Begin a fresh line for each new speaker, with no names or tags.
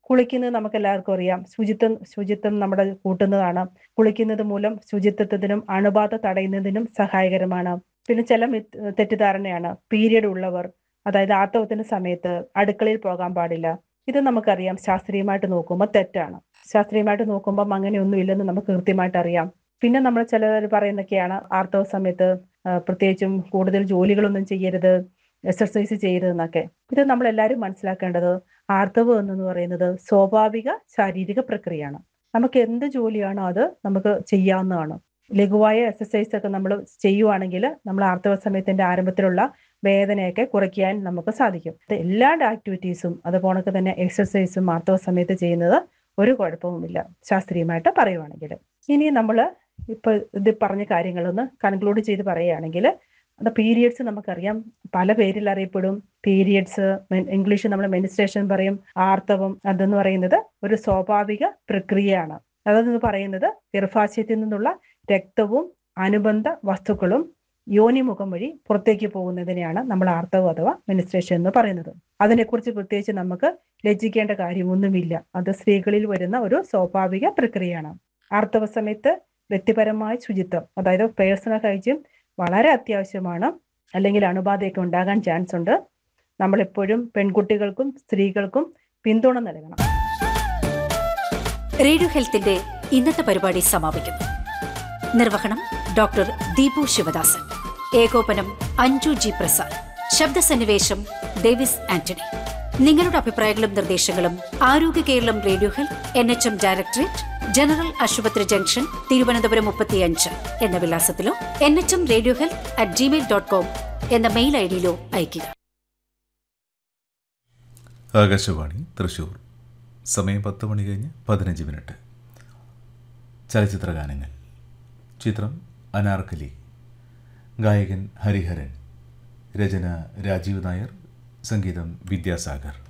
കുളിക്കുന്നത് നമുക്ക് എല്ലാവർക്കും അറിയാം ശുചിത്വം ശുചിത്വം നമ്മുടെ കൂട്ടുന്നതാണ് കുളിക്കുന്നത് മൂലം ശുചിത്വത്തിനും അണുബാധ തടയുന്നതിനും സഹായകരമാണ് പിന്നെ ചില മിത്ത് തെറ്റിദ്ധാരണയാണ് പീരിയഡ് ഉള്ളവർ അതായത് ആർത്തവത്തിന്റെ സമയത്ത് അടുക്കളയിൽ പോകാൻ പാടില്ല ഇത് നമുക്കറിയാം ശാസ്ത്രീയമായിട്ട് നോക്കുമ്പോൾ തെറ്റാണ് ശാസ്ത്രീയമായിട്ട് നോക്കുമ്പോൾ അങ്ങനെയൊന്നും ഇല്ലെന്ന് നമുക്ക് കൃത്യമായിട്ട് അറിയാം പിന്നെ നമ്മൾ ചിലർ പറയുന്നൊക്കെയാണ് ആർത്തവ സമയത്ത് ആ, പ്രത്യേകിച്ചും കൂടുതൽ ജോലികളൊന്നും ചെയ്യരുത് എക്സർസൈസ് ചെയ്യരുതെന്നൊക്കെ ഇത് നമ്മൾ എല്ലാവരും മനസ്സിലാക്കേണ്ടത് ആർത്തവം എന്ന് പറയുന്നത് സ്വാഭാവിക ശാരീരിക പ്രക്രിയയാണ് നമുക്ക് എന്ത് ജോലിയാണോ അത് നമുക്ക് ചെയ്യാവുന്നതാണ് ലഘുവായ എക്സസൈസ് ഒക്കെ നമ്മൾ ചെയ്യുവാണെങ്കിൽ നമ്മൾ ആർത്തവ സമയത്തിന്റെ ആരംഭത്തിലുള്ള വേദനയൊക്കെ കുറയ്ക്കാൻ നമുക്ക് സാധിക്കും ഇത് എല്ലാ ആക്ടിവിറ്റീസും അതുപോലെ തന്നെ എക്സസൈസും ആർത്തവ സമയത്ത് ചെയ്യുന്നത് ഒരു കുഴപ്പവുമില്ല ശാസ്ത്രീയമായിട്ട് പറയുവാണെങ്കിൽ ഇനി നമ്മൾ ഇപ്പൊ ഇത് പറഞ്ഞ കാര്യങ്ങളൊന്ന് കൺക്ലൂഡ് ചെയ്ത് പറയുകയാണെങ്കിൽ അത് പീരിയഡ്സ് നമുക്കറിയാം പല പേരിൽ അറിയപ്പെടും പീരിയഡ്സ് ഇംഗ്ലീഷ് നമ്മൾ മെനിസ്ട്രേഷൻ പറയും ആർത്തവം അതെന്ന് പറയുന്നത് ഒരു സ്വാഭാവിക പ്രക്രിയയാണ് അതെന്ന് പറയുന്നത് ഗർഭാശയത്തിൽ നിന്നുള്ള രക്തവും അനുബന്ധ വസ്തുക്കളും യോനിമുഖം വഴി പുറത്തേക്ക് പോകുന്നതിനെയാണ് നമ്മൾ ആർത്തവം അഥവാ മെനിസ്ട്രേഷൻ എന്ന് പറയുന്നത് അതിനെക്കുറിച്ച് പ്രത്യേകിച്ച് നമുക്ക് ലജ്ജിക്കേണ്ട കാര്യമൊന്നുമില്ല അത് സ്ത്രീകളിൽ വരുന്ന ഒരു സ്വാഭാവിക പ്രക്രിയയാണ് ആർത്തവ സമയത്ത് വ്യക്തിപരമായ ശുചിത്വം അതായത് പേഴ്സണൽ ഹൈജീൻ വളരെ അത്യാവശ്യമാണ് അല്ലെങ്കിൽ അണുബാധയൊക്കെ ഉണ്ടാകാൻ ചാൻസ് ഉണ്ട് നമ്മൾ എപ്പോഴും പെൺകുട്ടികൾക്കും സ്ത്രീകൾക്കും പിന്തുണ നൽകണം
റേഡിയോ ഹെൽത്തിന്റെ ഇന്നത്തെ പരിപാടി സമാപിക്കുന്നു നിർവഹണം ഡോക്ടർ ദീപു ശിവദാസൻ ഏകോപനം അഞ്ജു ജി പ്രസാദ് ശബ്ദസന്നിവേശം ഡേവിസ് ആന്റണി നിങ്ങളുടെ അഭിപ്രായങ്ങളും നിർദ്ദേശങ്ങളും Arogya Keralam radio health N H M directorate general hospital junction Thiruvananthapuram മുപ്പത്തിയഞ്ച് എന്ന വിലാസത്തിലോ N H M radio health at gmail dot com എന്ന മെയിൽ ഐ ഡിയിലോ അയയ്ക്കുക
ആകാശവാണി തൃശൂർ സമയം പത്ത് മണി കഴിഞ്ഞ് പതിനഞ്ച് മിനിറ്റ് ചലച്ചിത്ര ഗാനങ്ങൾ ചിത്രം അനാർക്കലി ഗായകൻ ഹരിഹരൻ രചന രാജീവ് നായർ സംഗീതം വിദ്യാസാഗർ